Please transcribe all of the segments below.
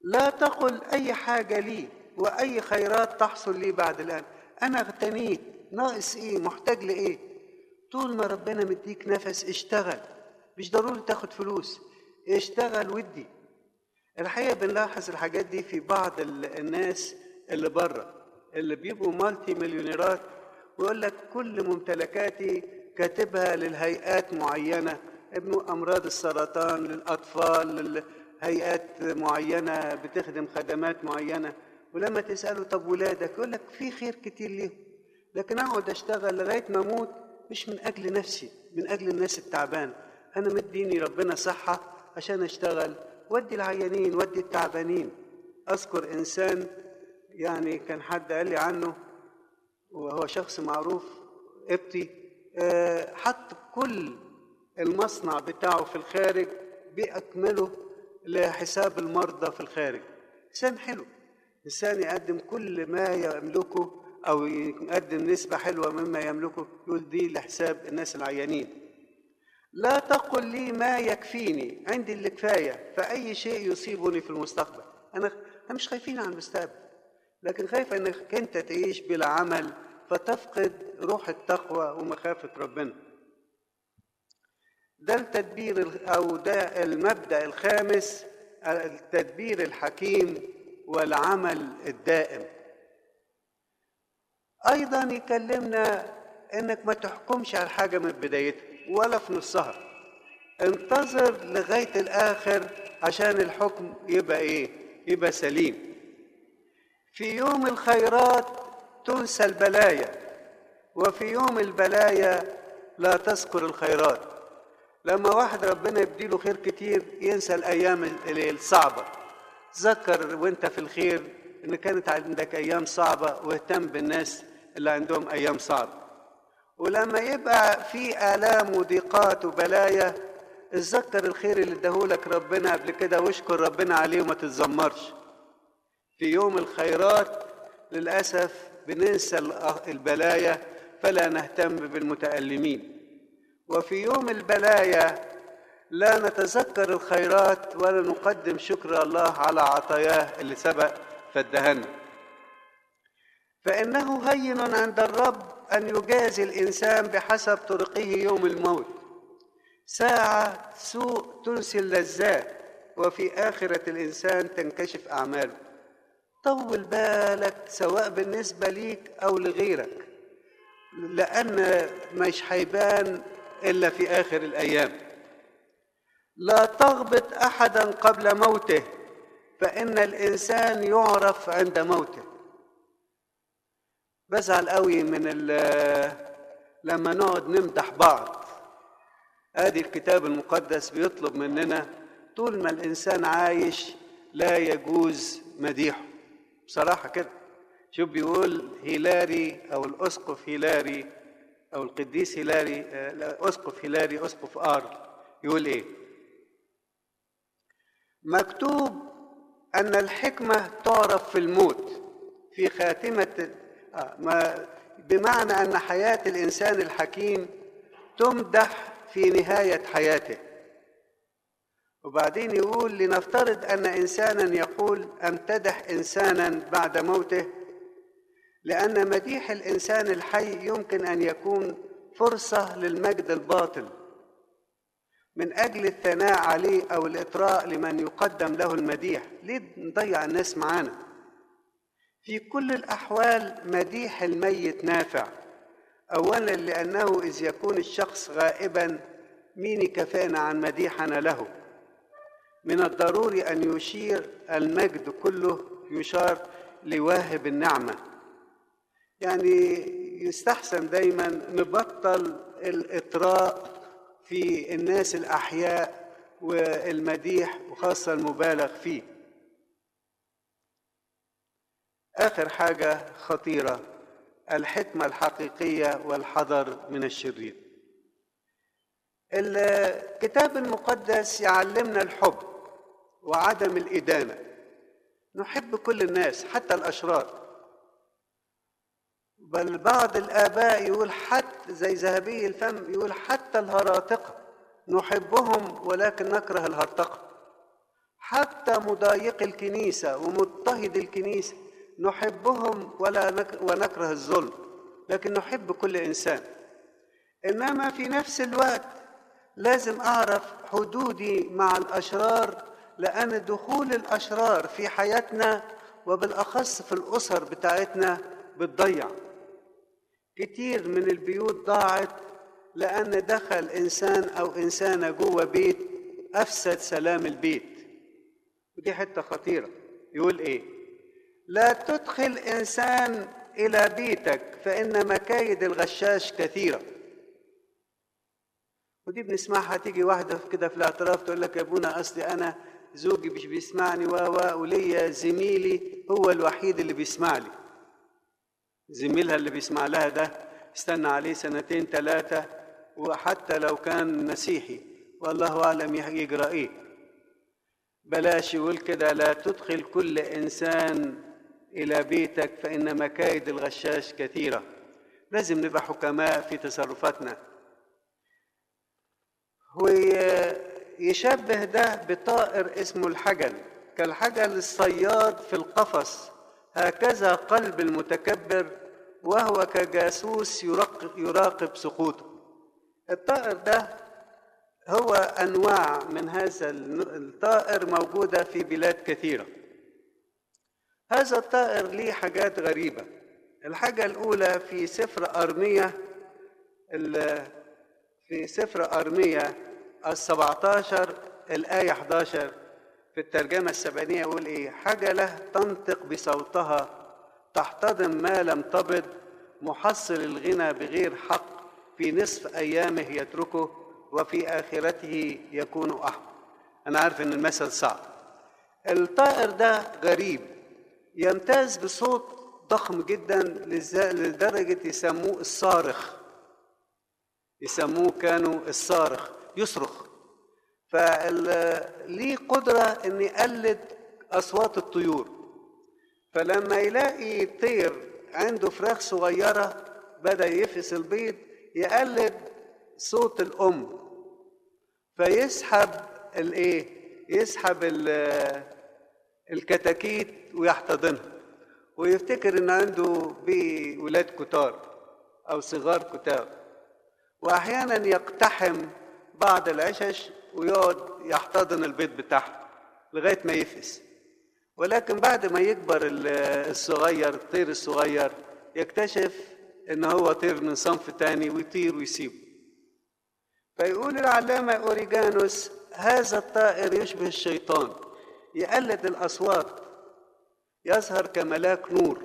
لا تقل أي حاجة لي وأي خيرات تحصل لي بعد الآن أنا اغتنيت ناقص إيه محتاج لإيه طول ما ربنا مديك نفس اشتغل مش ضروري تاخد فلوس اشتغل ودي الحقيقة بنلاحظ الحاجات دي في بعض ال- الناس اللي بره اللي بيبقوا مالتي مليونيرات ويقول لك كل ممتلكاتي كاتبها للهيئات معينة ابن أمراض السرطان للأطفال لهيئات معينة بتخدم خدمات معينة ولما تسأله طب ولادك يقول لك في خير كتير ليهم لكن أقعد أشتغل لغاية ما أموت مش من أجل نفسي من أجل الناس التعبانة أنا مديني ربنا صحة عشان أشتغل ودي العيانين ودي التعبانين أذكر إنسان يعني كان حد قال لي عنه وهو شخص معروف قبطي آه، حط كل المصنع بتاعه في الخارج بأكمله لحساب المرضى في الخارج إنسان حلو إنسان يقدم كل ما يملكه أو يقدم نسبة حلوة مما يملكه يقول دي لحساب الناس العيانين لا تقل لي ما يكفيني عندي اللي كفاية فأي شيء يصيبني في المستقبل أنا أنا مش خايفين عن المستقبل لكن خايف انك انت تعيش بلا عمل فتفقد روح التقوى ومخافة ربنا ده التدبير ال- او ده المبدأ الخامس التدبير الحكيم والعمل الدائم ايضا يكلمنا انك ما تحكمش على حاجة من بدايتها ولا في نصها انتظر لغاية الاخر عشان الحكم يبقى ايه يبقى سليم في يوم الخيرات تنسى البلايا وفي يوم البلايا لا تذكر الخيرات لما واحد ربنا يديله خير كتير ينسى الايام ال- الصعبه تذكر وانت في الخير ان كانت عندك ايام صعبه واهتم بالناس اللي عندهم ايام صعبه ولما يبقى في الام وضيقات وبلايا اتذكر الخير اللي اداهولك ربنا قبل كده واشكر ربنا عليه وما تتذمرش في يوم الخيرات للأسف بننسى الأ- البلايا فلا نهتم بالمتألمين وفي يوم البلايا لا نتذكر الخيرات ولا نقدم شكر الله على عطاياه اللي سبق فادهنا فإنه هين عند الرب أن يجازي الإنسان بحسب طرقه يوم الموت ساعة سوء تنسي اللذات وفي آخرة الإنسان تنكشف أعماله طول بالك سواء بالنسبة ليك أو لغيرك لأن مش هيبان إلا في آخر الأيام لا تغبط أحدا قبل موته فإن الإنسان يعرف عند موته بزعل قوي من ال- لما نقعد نمدح بعض ادي الكتاب المقدس بيطلب مننا طول ما الانسان عايش لا يجوز مديحه بصراحه كده شوف بيقول هيلاري او الاسقف هيلاري او القديس هيلاري آه، لا، اسقف هيلاري اسقف ار يقول ايه مكتوب ان الحكمه تعرف في الموت في خاتمه آه، ما بمعنى ان حياه الانسان الحكيم تمدح في نهايه حياته وبعدين يقول لنفترض ان انسانا يقول امتدح انسانا بعد موته لان مديح الانسان الحي يمكن ان يكون فرصه للمجد الباطل من اجل الثناء عليه او الاطراء لمن يقدم له المديح ليه نضيع الناس معانا في كل الاحوال مديح الميت نافع اولا لانه اذ يكون الشخص غائبا مين يكفانا عن مديحنا له من الضروري ان يشير المجد كله يشار لواهب النعمه يعني يستحسن دايما نبطل الاطراء في الناس الاحياء والمديح وخاصه المبالغ فيه اخر حاجه خطيره الحكمه الحقيقيه والحذر من الشرير الكتاب المقدس يعلمنا الحب وعدم الادانه نحب كل الناس حتى الاشرار بل بعض الآباء يقول حتى زي ذهبي الفم يقول حتى الهراطقة نحبهم ولكن نكره الهرطقة حتى مضايق الكنيسة ومضطهد الكنيسة نحبهم ولا نك ونكره الظلم لكن نحب كل إنسان إنما في نفس الوقت لازم أعرف حدودي مع الأشرار لأن دخول الأشرار في حياتنا وبالأخص في الأسر بتاعتنا بتضيع كتير من البيوت ضاعت لأن دخل إنسان أو إنسانة جوه بيت أفسد سلام البيت ودي حتة خطيرة يقول إيه لا تدخل إنسان إلى بيتك فإن مكايد الغشاش كثيرة ودي بنسمعها تيجي واحدة كده في الاعتراف تقول لك يا ابونا أصلي أنا زوجي مش بيسمعني و و وليا زميلي هو الوحيد اللي بيسمع لي زميلها اللي بيسمع لها ده استنى عليه سنتين ثلاثة وحتى لو كان مسيحي والله أعلم يجرى إيه بلاش يقول كده لا تدخل كل إنسان إلى بيتك فإن مكايد الغشاش كثيرة لازم نبقى حكماء في تصرفاتنا ويشبه ده بطائر اسمه الحجل كالحجل الصياد في القفص هكذا قلب المتكبر وهو كجاسوس يراقب, يراقب سقوطه الطائر ده هو انواع من هذا الطائر موجوده في بلاد كثيره هذا الطائر ليه حاجات غريبه الحاجه الاولى في سفر ارميه في سفر ارميه السبعتاشر الايه 11 في الترجمه السبعينيه يقول ايه حجله تنطق بصوتها تحتضن ما لم تبض محصل الغنى بغير حق في نصف ايامه يتركه وفي اخرته يكون احمق انا عارف ان المثل صعب الطائر ده غريب يمتاز بصوت ضخم جدا لدرجه يسموه الصارخ يسموه كانوا الصارخ يصرخ فليه قدره ان يقلد اصوات الطيور فلما يلاقي طير عنده فراخ صغيرة بدأ يفقس البيض يقلد صوت الأم فيسحب الايه يسحب الكتاكيت ويحتضنها ويفتكر ان عنده بيه ولاد كتار او صغار كتار واحيانا يقتحم بعض العشش ويقعد يحتضن البيض بتاعها لغايه ما يفقس ولكن بعد ما يكبر الصغير الطير الصغير يكتشف ان هو طير من صنف تاني ويطير ويسيبه فيقول العلامة أوريجانوس هذا الطائر يشبه الشيطان يقلد الأصوات يظهر كملاك نور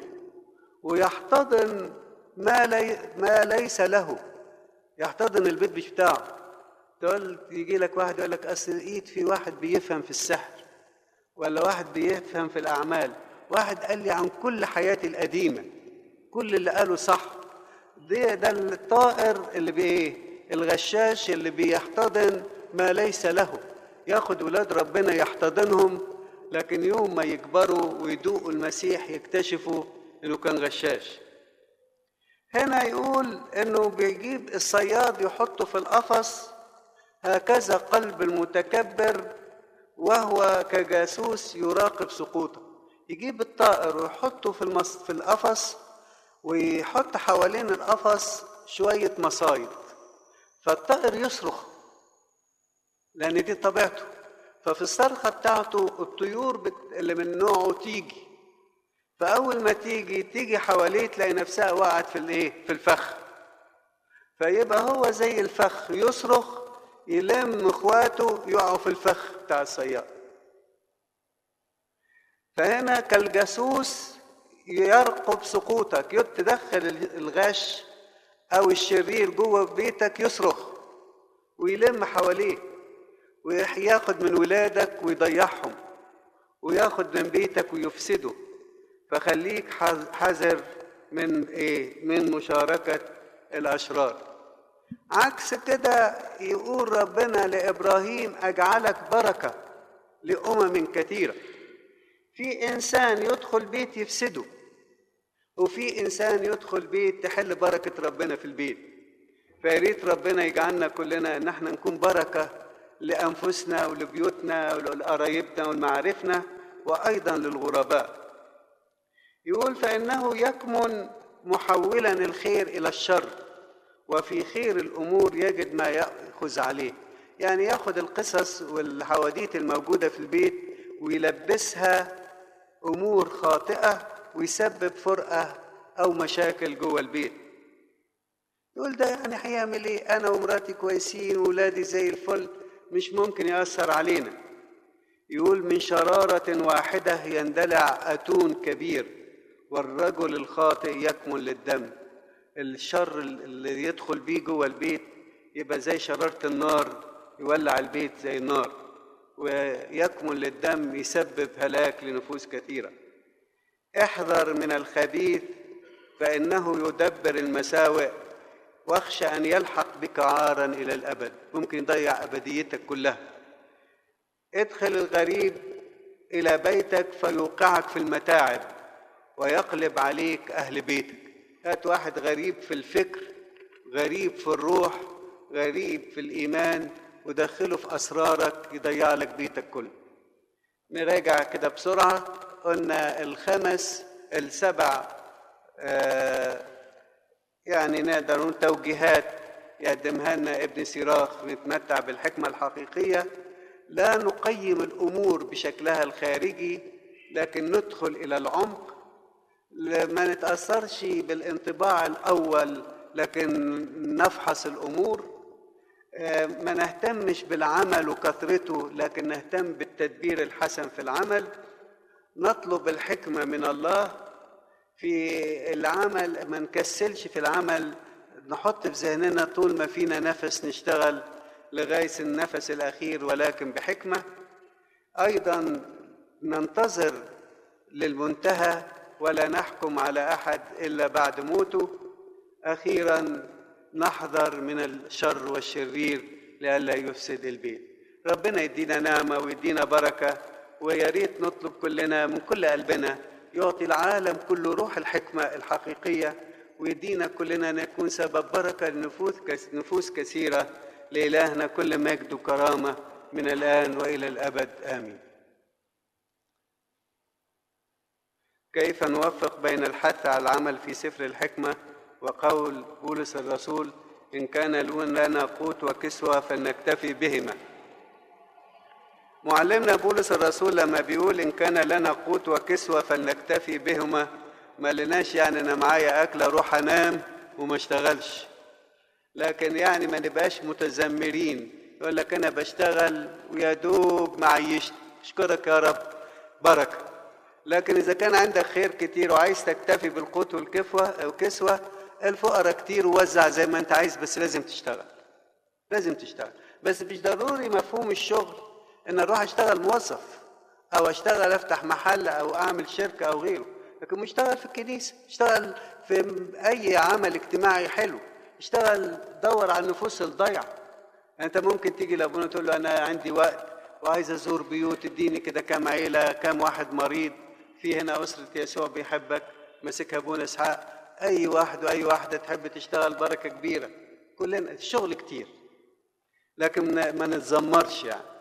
ويحتضن ما, لي ما ليس له يحتضن البيت مش بتاعه تقول يجي لك واحد يقول لك أصل لقيت في واحد بيفهم في السحر ولا واحد بيفهم في الأعمال واحد قال لي عن كل حياتي القديمة كل اللي قاله صح ده ده الطائر اللي بإيه الغشاش اللي بيحتضن ما ليس له ياخد ولاد ربنا يحتضنهم لكن يوم ما يكبروا ويدوقوا المسيح يكتشفوا انه كان غشاش هنا يقول انه بيجيب الصياد يحطه في القفص هكذا قلب المتكبر وهو كجاسوس يراقب سقوطه يجيب الطائر ويحطه في المص... في القفص ويحط حوالين القفص شوية مصايد فالطائر يصرخ لأن دي طبيعته ففي الصرخة بتاعته الطيور بت... اللي من نوعه تيجي فأول ما تيجي تيجي حواليه تلاقي نفسها وقعت في الإيه؟ في الفخ فيبقى هو زي الفخ يصرخ يلم اخواته يقعوا في الفخ بتاع الصياد فهنا كالجاسوس يرقب سقوطك تدخل الغش او الشرير جوه بيتك يصرخ ويلم حواليه وياخد من ولادك ويضيعهم وياخد من بيتك ويفسده فخليك حذر من ايه من مشاركه الاشرار عكس كده يقول ربنا لابراهيم اجعلك بركه لامم كثيره في انسان يدخل بيت يفسده وفي انسان يدخل بيت تحل بركه ربنا في البيت فياريت ربنا يجعلنا كلنا ان احنا نكون بركه لأنفسنا ولبيوتنا ولقرايبنا ولمعارفنا وأيضا للغرباء يقول فإنه يكمن محولا الخير إلى الشر وفي خير الأمور يجد ما يأخذ عليه يعني ياخد القصص والحواديت الموجودة في البيت ويلبسها أمور خاطئة ويسبب فرقة أو مشاكل جوه البيت يقول ده يعني هيعمل ايه انا ومراتي كويسين وولادي زي الفل مش ممكن يأثر علينا يقول من شرارة واحدة يندلع أتون كبير والرجل الخاطئ يكمل للدم الشر اللي يدخل بيه جوه البيت يبقى زي شرارة النار يولع البيت زي النار ويكمل للدم يسبب هلاك لنفوس كثيرة احذر من الخبيث فإنه يدبر المساوئ واخشى أن يلحق بك عارا إلى الأبد ممكن يضيع أبديتك كلها ادخل الغريب إلى بيتك فيوقعك في المتاعب ويقلب عليك أهل بيتك هات واحد غريب في الفكر غريب في الروح غريب في الإيمان ودخله في أسرارك يضيع لك بيتك كله نراجع كده بسرعة قلنا الخمس السبع آه يعني نقدر نقول توجيهات يقدمها لنا ابن سيراخ نتمتع بالحكمة الحقيقية لا نقيم الأمور بشكلها الخارجي لكن ندخل إلى العمق ما نتأثرش بالانطباع الأول لكن نفحص الأمور ما نهتمش بالعمل وكثرته لكن نهتم بالتدبير الحسن في العمل نطلب الحكمة من الله في العمل ما نكسلش في العمل نحط في ذهننا طول ما فينا نفس نشتغل لغاية النفس الأخير ولكن بحكمة أيضا ننتظر للمنتهى ولا نحكم على أحد إلا بعد موته أخيرا نحذر من الشر والشرير لئلا يفسد البيت ربنا يدينا نعمة ويدينا بركة ويا ريت نطلب كلنا من كل قلبنا يعطي العالم كله روح الحكمة الحقيقية ويدينا كلنا نكون سبب بركة لنفوس نفوس كثيرة لإلهنا كل مجد وكرامة من الآن وإلى الأبد آمين كيف نوفق بين الحث على العمل في سفر الحكمة وقول بولس الرسول إن كان لنا قوت وكسوة فلنكتفي بهما معلمنا بولس الرسول لما بيقول إن كان لنا قوت وكسوة فلنكتفي بهما ما لناش يعني أنا معايا أكل أروح أنام وما اشتغلش لكن يعني ما نبقاش متذمرين يقول لك أنا بشتغل ويا دوب معيشت أشكرك يا رب بركة لكن إذا كان عندك خير كتير وعايز تكتفي بالقوت والكفوة أو كسوة الفقراء كتير ووزع زي ما أنت عايز بس لازم تشتغل لازم تشتغل بس مش ضروري مفهوم الشغل ان اروح اشتغل موظف او اشتغل افتح محل او اعمل شركه او غيره لكن مش اشتغل في الكنيسه اشتغل في اي عمل اجتماعي حلو اشتغل دور على النفوس الضيعه انت ممكن تيجي لابونا تقول له انا عندي وقت وعايز ازور بيوت اديني كده كام عيله كام واحد مريض في هنا اسره يسوع بيحبك ماسكها ابونا اسحاق اي واحد واي واحده تحب تشتغل بركه كبيره كلنا الشغل كتير لكن ما نتذمرش يعني